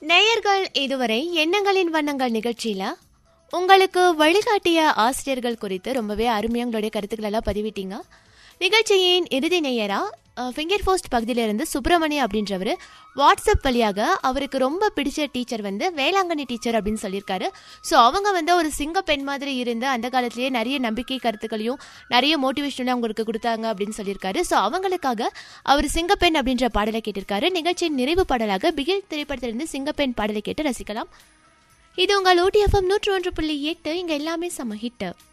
நேயர்கள் இதுவரை எண்ணங்களின் வண்ணங்கள் நிகழ்ச்சியில உங்களுக்கு வழிகாட்டிய ஆசிரியர்கள் குறித்து ரொம்பவே அருமையா உங்களுடைய கருத்துக்கள் எல்லாம் பதிவிட்டீங்க நிகழ்ச்சியின் இறுதி நேயரா ஃபிங்கர் போஸ்ட் பகுதியிலிருந்து சுப்பிரமணிய அப்படின்றவர் வாட்ஸ்அப் வழியாக அவருக்கு ரொம்ப பிடிச்ச டீச்சர் வந்து வேளாங்கண்ணி டீச்சர் அப்படின்னு சொல்லியிருக்காரு ஸோ அவங்க வந்து ஒரு சிங்க பெண் மாதிரி இருந்து அந்த காலத்திலேயே நிறைய நம்பிக்கை கருத்துக்களையும் நிறைய மோட்டிவேஷனும் அவங்களுக்கு கொடுத்தாங்க அப்படின்னு சொல்லியிருக்காரு ஸோ அவங்களுக்காக அவர் சிங்கப்பெண் அப்படின்ற பாடலை கேட்டிருக்காரு நிகழ்ச்சியின் நிறைவு பாடலாக பிகில் திரைப்படத்திலிருந்து சிங்கப்பெண் பாடலை கேட்டு ரசிக்கலாம் இது உங்கள் ஓடிஎஃப்எம் நூற்று ஒன்று புள்ளி எட்டு இங்கே எல்லாமே சம ஹிட்டு